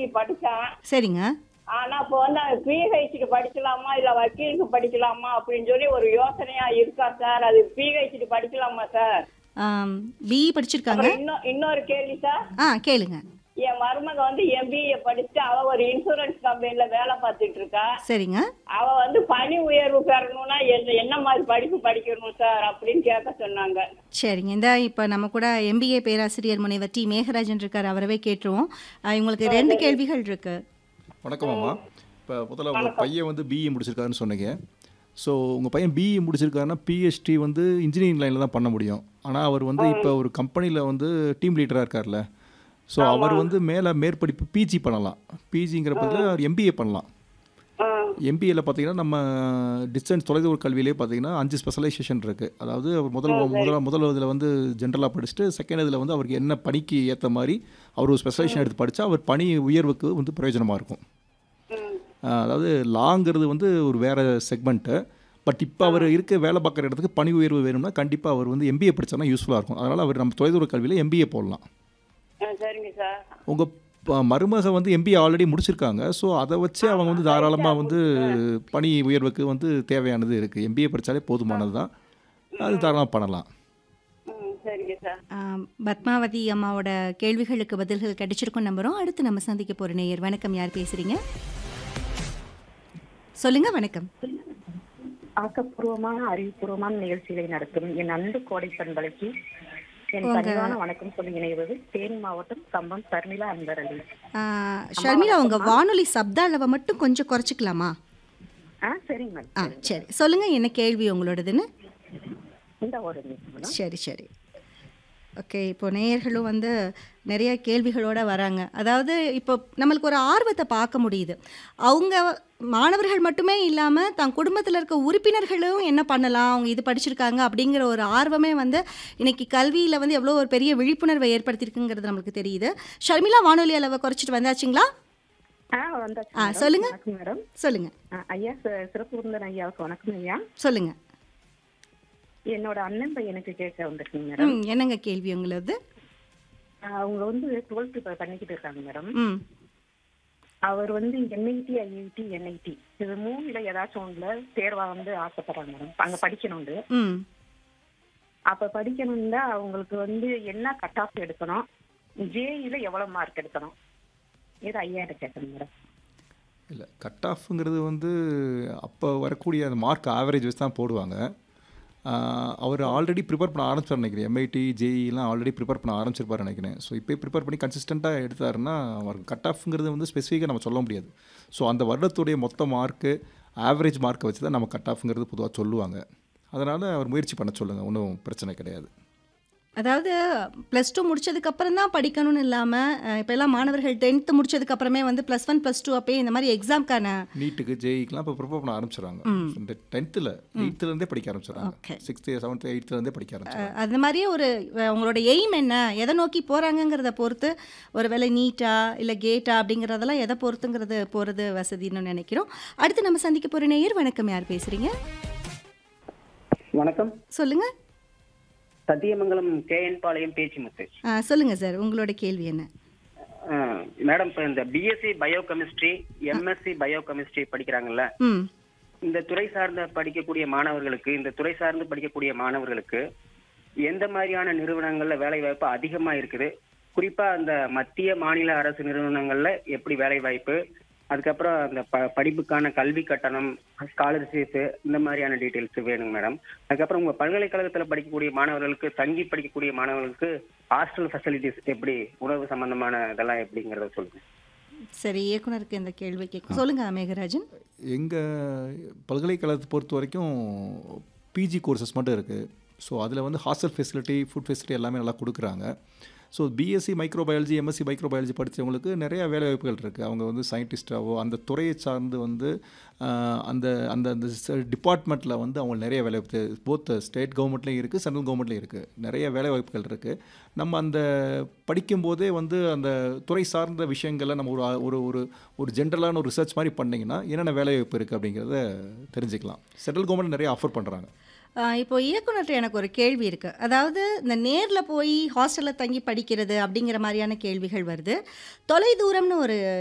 BE படிச்சான் சரிங்க ஆனா இப்போ வந்து அவன் பிஹெச்டி படிக்கலாமா இல்ல வக்கீலுக்கு படிக்கலாமா அப்படின்னு சொல்லி ஒரு யோசனையா இருக்கா சார் அது பிஹெச்டி படிக்கலாமா சார் பிஇ படிச்சிருக்காங்க அப்புறம் இன்னும் இன்னொரு கேள்வி சார் ஆ கேளுங்க என் மருமக வந்து எம்பிஏ படிச்சுட்டு அவ ஒரு இன்சூரன்ஸ் கம்பெனில வேலை பார்த்துட்டு இருக்கா சரிங்க அவ வந்து பணி உயர்வு பெறணும்னா என்ன என்ன மாதிரி படிப்பு படிக்கணும் சார் அப்படின்னு கேட்க சொன்னாங்க சரிங்க இந்த இப்போ நம்ம கூட எம்பிஏ பேராசிரியர் முனைவர் டி மேகராஜன் இருக்கார் அவரவே கேட்டுருவோம் ஆ, உங்களுக்கு ரெண்டு கேள்விகள் இருக்கு வணக்கம் அம்மா இப்போ முதல்ல உங்கள் பையன் வந்து பிஇ முடிச்சிருக்காருன்னு சொன்னீங்க ஸோ உங்கள் பையன் பிஇ முடிச்சிருக்காருன்னா பிஹெச்டி வந்து இன்ஜினியரிங் லைனில் தான் பண்ண முடியும் ஆனால் அவர் வந்து இப்போ ஒரு கம்பெனியில் வந்து டீம் லீடராக இருக்கார்ல ஸோ அவர் வந்து மேலே மேற்படிப்பு பிஜி பண்ணலாம் பிஜிங்கிற பதில் அவர் எம்பிஏ பண்ணலாம் ஆ, எம்பிஏல பார்த்தீங்கன்னா நம்ம டிஸ்டன்ஸ் தொலைதூர கல்வியிலே பார்த்தீங்கன்னா அஞ்சு ஸ்பெஷலைசேஷன் இருக்குது அதாவது அவர் முதல் முதல் முதல் இதில் வந்து ஜென்ரலாக படிச்சுட்டு செகண்ட் இதில் வந்து அவருக்கு என்ன பணிக்கு ஏற்ற மாதிரி அவர் ஒரு ஸ்பெஷலைசேஷன் எடுத்து படித்தா அவர் பணி உயர்வுக்கு வந்து பிரயோஜனமாக இருக்கும் ம். ஆஹ் அதாவது லாங்கிறது வந்து ஒரு வேறு செக்மெண்ட்டு பட் இப்போ அவர் இருக்க வேலை பார்க்குற இடத்துக்கு பணி உயர்வு வேணும்னா கண்டிப்பாக அவர் வந்து எம்பிஏ படித்தானா யூஸ்ஃபுல்லாக இருக்கும் அதனால் அவர் நம்ம தொலைதூர கல்வியில் எம்பிஏ போடலாம் ஆ, சரிங்க சார் உங்கள் மருமக வந்து எம்பிஏ ஆல்ரெடி முடிச்சிருக்காங்க ஸோ அதை வச்சு அவங்க வந்து தாராளமாக வந்து பணி உயர்வுக்கு வந்து தேவையானது இருக்குது எம்பிஏ படித்தாலே போதுமானது தான் அது தாராளமாக பண்ணலாம் ம் சரிங்க சார் ஆ, பத்மாவதி அம்மாவோட கேள்விகளுக்கு பதில்கள் கிடைச்சிருக்கும் நம்புறோம் அடுத்து நம்ம சந்திக்க போற நேயர் வணக்கம் யார் பேசுறீங்க சொல்லுங்க வணக்கம் ஆக்கப்பூர்வமான அறிவுபூர்வமான நிகழ்ச்சிகளை நடத்தும் என் அன்பு கோடை பண்பலைக்கு என் பணிவான வணக்கம் சொல்லி இணைவது தேனி மாவட்டம் கம்பம் சர்மிளா அன்பரளி ஆ, ஷர்மிளா உங்க வானொலி சப்த அளவை மட்டும் கொஞ்சம் குறைச்சிக்கலாமா ஆ சரிங்க மேடம் ஆ சரி சொல்லுங்க என்ன கேள்வி உங்களோடதுன்னு இந்த ஒரு நிமிஷம் மேடம் சரி சரி ஓகே இப்போ நேயர்களும் வந்து நிறைய கேள்விகளோட வராங்க அதாவது இப்போ நம்மளுக்கு ஒரு ஆர்வத்தை பார்க்க முடியுது அவங்க மாணவர்கள் மட்டுமே இல்லாமல் தன் குடும்பத்தில் இருக்க உறுப்பினர்களும் என்ன பண்ணலாம் அவங்க இது படிச்சிருக்காங்க அப்படிங்கிற ஒரு ஆர்வமே வந்து இன்னைக்கு கல்வியில் வந்து எவ்வளோ ஒரு பெரிய விழிப்புணர்வை ஏற்படுத்தியிருக்குங்கிறது நம்மளுக்கு தெரியுது ஷர்மிளா வானொலி அளவை குறைச்சிட்டு வந்தாச்சுங்களா ஆ வந்தாச்சு ஆ, மேடம். சொல்லுங்க. வணக்கம் மேடம் சொல்லுங்க ஆ, ஐயா சி- சிறப்பு விருந்தன் ஐயாவுக்கு வணக்கம் ஐயா சொல்லுங்க என்னோட அண்ணன் பையனுக்கு கேட்க வந்திருக்கீங்க மேடம் ம் என்னங்க கேள்வி உங்களது ஆ, அவங்க வந்து டுவெல்த் இப்போ பண்ணிக்கிட்டு இருக்காங்க மேடம் ம் அவர் வந்து என்ஐடி ஐஐடி என்ஐடி இது மூணுல ஏதாச்சும் ஒண்ணுல தேர்வா வந்து ஆசைப்படுறாங்க மேடம் அங்க படிக்கணும்னு ம் அப்ப படிக்கணும்னா அவங்களுக்கு வந்து என்ன கட் ஆஃப் எடுக்கணும் ஜேஇல எவ்வளவு மார்க் எடுக்கணும் இது ஐயா கேட்கணும் மேடம் இல்லை கட் ஆஃப்ங்கிறது வந்து அப்போ வரக்கூடிய அந்த மார்க் ஆவரேஜ் வச்சு தான் போடுவாங்க ஆஹ் அவர் ஆல்ரெடி ப்ரிப்பேர் பண்ண ஆரம்பிச்சார் நினைக்கிறேன் எம்ஐடி ஜேஇலாம் ஆல்ரெடி ப்ரிப்பேர் பண்ண ஆரம்பிச்சிருப்பார் நினைக்கிறேன் ஸோ இப்போ ப்ரிப்பேர் பண்ணி கன்சிஸ்டண்ட்டாக எடுத்தாருன்னா அவருக்கு கட் ஆஃப்ங்கிறது வந்து ஸ்பெசிஃபிக்காக நம்ம சொல்ல முடியாது ஸோ அந்த வருடத்துடைய மொத்த மார்க்கு ஆவரேஜ் மார்க்கை வச்சு தான் நம்ம கட் ஆஃப்ங்கிறது பொதுவாக சொல்லுவாங்க அதனால் அவர் முயற்சி பண்ண சொல்லுங்கள் ஒன்றும் பிரச்சனை கிடையாது அதாவது ப்ளஸ் டூ முடிச்சதுக்கப்புறம் தான் படிக்கணும்னு இல்லாமல் இப்போ எல்லாம் மாணவர்கள் டென்த்து முடிச்சதுக்கப்புறமே வந்து ப்ளஸ் ஒன் ப்ளஸ் டூ அப்பயே இந்த மாதிரி எக்ஸாம்க்கான நீட்டுக்கு ஜேஇக்கெலாம் இப்போ ப்ரிப்பேர் பண்ண ஆரம்பிச்சிடுறாங்க இந்த டென்த்தில் எயித்துலேருந்தே படிக்க Okay. ஆரம்பிச்சிடுறாங்க சிக்ஸ்த்து செவன்த்து எயித்துலேருந்தே படிக்க ஆரம்பிச்சிடுறாங்க அந்த மாதிரியே ஒரு அஹ், உங்களோட எய்ம் என்ன எதை நோக்கி போகிறாங்கங்கிறத பொறுத்து ஒரு வேளை நீட்டா இல்லை கேட்டா அப்படிங்கிறதெல்லாம் எதை பொறுத்துங்கிறது போகிறது வசதின்னு நினைக்கிறோம் அடுத்து நம்ம சந்திக்க போகிற நேயர் வணக்கம் யார் பேசுகிறீங்க வணக்கம் சொல்லுங்கள் சத்தியமங்கலம் கேஎன் பாளையம் பேச்சிமுத்து சொல்லுங்கள் சார் உங்களோட கேள்வி என்ன அஹ், மேடம் இப்போ இந்த BSc bio chemistry MSc bio chemistry படிக்கிறாங்கல்ல ம் இந்த துறை சார்ந்த படிக்கக்கூடிய மாணவர்களுக்கு இந்த துறை சார்ந்து படிக்கக்கூடிய மாணவர்களுக்கு எந்த மாதிரியான நிறுவனங்கள்ல வேலை வாய்ப்பு அதிகமா இருக்குது குறிப்பா அந்த மத்திய மாநில அரசு நிறுவனங்கள்ல எப்படி வேலை வாய்ப்பு அதுக்கப்புறம் அந்த ப படிப்புக்கான கல்வி கட்டணம் ஸ்காலர்ஷிப் இந்த மாதிரியான டீட்டெயில்ஸ் வேணுங்க மேடம் அதுக்கப்புறம் உங்க பல்கலைக்கழகத்துல படிக்கக்கூடிய மாணவர்களுக்கு தங்கி படிக்கக்கூடிய மாணவர்களுக்கு ஹாஸ்டல் ஃபெசிலிட்டிஸ் எப்படி உணவு சம்பந்தமான இதெல்லாம் எப்படிங்கிறத சொல்லுங்க சரி இயக்குனருக்கு இந்த கேள்வி கேட்க சொல்லுங்கள் மேகராஜன் எங்கள் பல்கலைக்கழகத்தை பொறுத்த வரைக்கும் பிஜி கோர்சஸ் மட்டும் இருக்குது ஸோ அதில் வந்து ஹாஸ்டல் ஃபெசிலிட்டி ஃபுட் ஃபெசிலிட்டி எல்லாமே நல்லா கொடுக்குறாங்க so BSc microbiology MSc microbiology படித்தவங்களுக்கு நிறைய வேலை வாய்ப்புகள் இருக்குது அவங்க வந்து சயின்டிஸ்டாவோ அந்த துறையை சார்ந்து வந்து ஆஹ், அந்த அந்த அந்த டிபார்ட்மெண்ட்டில் வந்து அவங்க நிறைய வேலை வாய்ப்பு போத் ஸ்டேட் கவர்மெண்ட்லேயும் இருக்குது சென்ட்ரல் கவர்மெண்ட்லேயும் இருக்குது நிறைய வேலை வாய்ப்புகள் இருக்குது நம்ம அந்த படிக்கும்போதே வந்து அந்த துறை சார்ந்த விஷயங்களை நம்ம ஒரு ஒரு ஒரு ஒரு ஜென்ரலான ஒரு ரிசர்ச் மாதிரி பண்ணிங்கன்னா என்னென்ன வேலை வாய்ப்பு இருக்குது அப்படிங்கிறத தெரிஞ்சுக்கலாம் சென்ட்ரல் கவர்மெண்ட் நிறைய ஆஃபர் பண்ணுறாங்க ஆஹ் இப்போ இயக்குனர்கிட்ட எனக்கு ஒரு கேள்வி இருக்குது அதாவது இந்த நேரில் போய் ஹாஸ்டலில் தங்கி படிக்கிறது அப்படிங்கிற மாதிரியான கேள்விகள் வருது தொலைதூரம்னு ஒரு